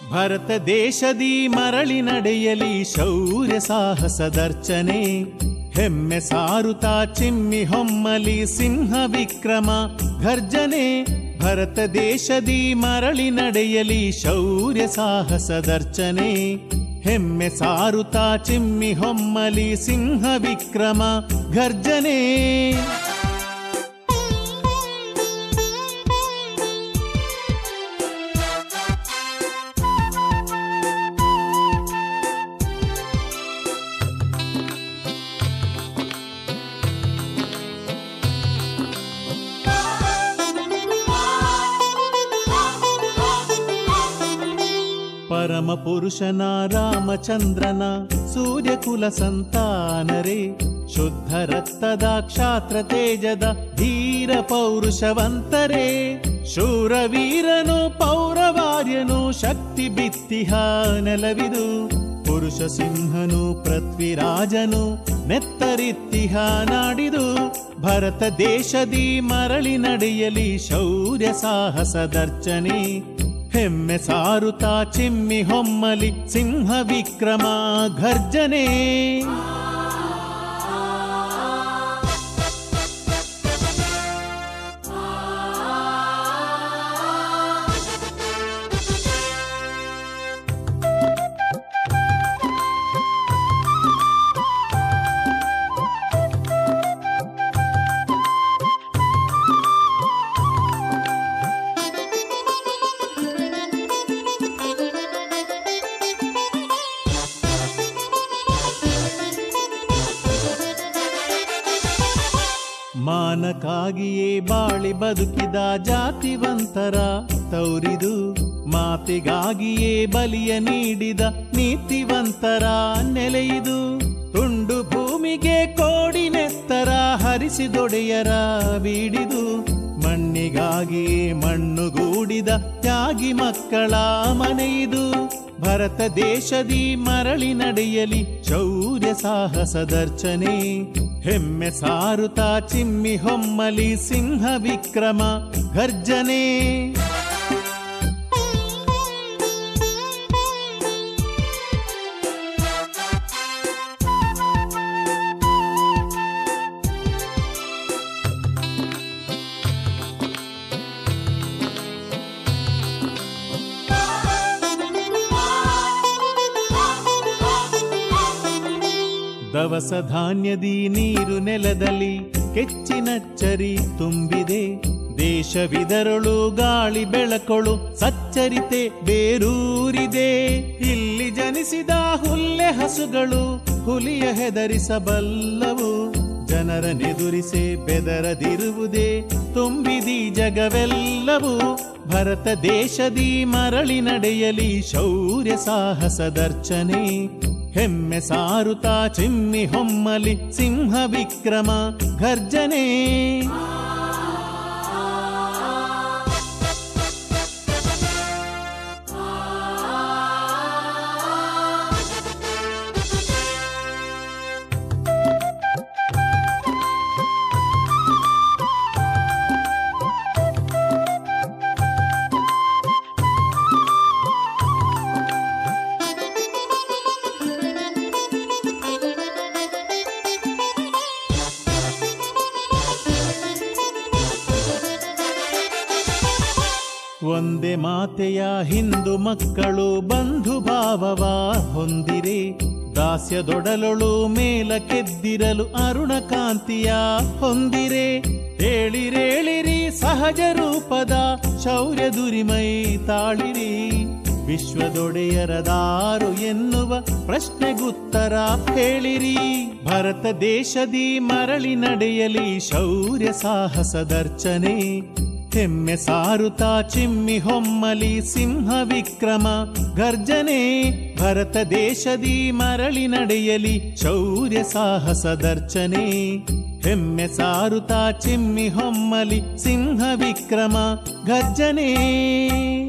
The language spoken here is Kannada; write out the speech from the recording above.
ಭರತ ದೇಶದಿ ಮರಳಿ ನಡೆಯಲಿ ಶೌರ್ಯ ಸಾಹಸದರ್ಚನೆ ಹೆಮ್ಮೆ ಸಾರುತ್ತಾ ಚಿಮ್ಮಿ ಹೊಮ್ಮಲಿ ಸಿಂಹ ವಿಕ್ರಮ ಘರ್ಜನೆ ಭರತ ದೇಶದಿ ಮರಳಿ ನಡೆಯಲಿ ಶೌರ್ಯ ಸಾಹಸದರ್ಚನೆ ಹೆಮ್ಮೆ ಸಾರುತ್ತಾ ಚಿಮ್ಮಿ ಹೊಮ್ಮಲಿ ಸಿಂಹ ವಿಕ್ರಮ ಘರ್ಜನೆ ಪರಮ ಪುರುಷನ ರಾಮಚಂದ್ರನ ಸೂರ್ಯಕುಲ ಸಂತಾನರೇ ಶುದ್ಧ ರಕ್ತದ ಕ್ಷಾತ್ರ ತೇಜದ ಧೀರ ಪೌರುಷವಂತರೇ ಶೂರವೀರನು ಪೌರವಾರ್ಯನು ಶಕ್ತಿ ಬಿತ್ತಿಹ ನೆಲವಿದು ಪುರುಷ ಸಿಂಹನು ಪೃಥ್ವಿರಾಜನು ನೆತ್ತರಿತ್ತಿಹ ನಾಡಿದು ಭರತ ದೇಶದಿ ಮರಳಿ ನಡೆಯಲಿ ಶೌರ್ಯ ಸಾಹಸದರ್ಚನೆ ಹೆಮ್ಮೆ ಸಾರುತ್ತಾ ಚಿಮ್ಮಿ ಹೊಮ್ಮಲಿ ಸಿಂಹ ವಿಕ್ರಮ ಘರ್ಜನೆ ಮಾನಕ್ಕಾಗಿಯೇ ಬಾಳಿ ಬದುಕಿದ ಜಾತಿವಂತರ ತೌರಿದು ಮಾತಿಗಾಗಿಯೇ ಬಲಿಯ ನೀಡಿದ ನೀತಿವಂತರ ನೆಲೆಯಿದು ತುಂಡು ಭೂಮಿಗೆ ಕೋಡಿ ನೆತ್ತರ ಹರಿಸಿದೊಡೆಯರ ಬೀಡಿದು ಮಣ್ಣಿಗಾಗಿಯೇ ಮಣ್ಣುಗೂಡಿದ ತ್ಯಾಗಿ ಮಕ್ಕಳ ಮನೆಯಿದು ಭರತ ದೇಶದಿ ಮರಳಿ ನಡೆಯಲಿ ಶೌರ್ಯ ಸಾಹಸದರ್ಚನೆ ಹೆಮ್ಮೆ ಸಾರುತ್ತಾ ಚಿಮ್ಮಿ ಹೊಮ್ಮಲಿ ಸಿಂಹ ವಿಕ್ರಮ ಘರ್ಜನೆ ದವಸ ಧಾನ್ಯದಿ ನೀರು ನೆಲದಲ್ಲಿ ಕೆಚ್ಚಿನ ಚರಿ ತುಂಬಿದೆ ದೇಶವಿದರಳು ಗಾಳಿ ಬೆಳಕೊಳು ಸಚ್ಚರಿತೆ ಬೇರೂರಿದೆ ಇಲ್ಲಿ ಜನಿಸಿದ ಹುಲ್ಲೆ ಹಸುಗಳು ಹುಲಿಯ ಹೆದರಿಸಬಲ್ಲವು ಜನರನೆದುರಿಸೆ ಬೆದರದಿರುವುದೇ ತುಂಬಿದಿ ಜಗವೆಲ್ಲವೂ ಭರತ ದೇಶದಿ ಮರಳಿ ನಡೆಯಲಿ ಶೌರ್ಯ ಸಾಹಸದರ್ಚನೆ ಹೆಮ್ಮೆ ಸಾರುತ್ತಾ ಚಿಮ್ಮಿ ಹೊಮ್ಮಲಿ ಸಿಂಹ ವಿಕ್ರಮ ಘರ್ಜನೆ ಒಂದೇ ಮಾತೆಯ ಹಿಂದು ಮಕ್ಕಳು ಬಂಧು ಭಾವವ ಹೊಂದಿರೆ ದಾಸ್ಯದೊಡಲೊಳು ಮೇಲ ಕೆದ್ದಿರಲು ಅರುಣ ಕಾಂತಿಯ ಹೊಂದಿರೆ ಹೇಳಿರೇಳಿರಿ ಸಹಜ ರೂಪದ ಶೌರ್ಯ ದುರಿಮೈ ತಾಳಿರಿ ವಿಶ್ವದೊಡೆಯರದಾರು ಎನ್ನುವ ಪ್ರಶ್ನೆಗುತ್ತರ ಹೇಳಿರಿ ಭರತ ದೇಶದಿ ಮರಳಿ ನಡೆಯಲಿ ಶೌರ್ಯ ಸಾಹಸದರ್ಚನೆ ಹೆಮ್ಮೆ ಸಾರುತ್ತಾ ಚಿಮ್ಮಿ ಹೊಮ್ಮಲಿ ಸಿಂಹ ವಿಕ್ರಮ ಘರ್ಜನೆ ಭರತ ದೇಶದಿ ಮರಳಿ ನಡೆಯಲಿ ಶೌರ್ಯ ಸಾಹಸದರ್ಚನೆ ಹೆಮ್ಮೆ ಸಾರುತ್ತಾ ಚಿಮ್ಮಿ ಹೊಮ್ಮಲಿ ಸಿಂಹ ವಿಕ್ರಮ ಘರ್ಜನೆ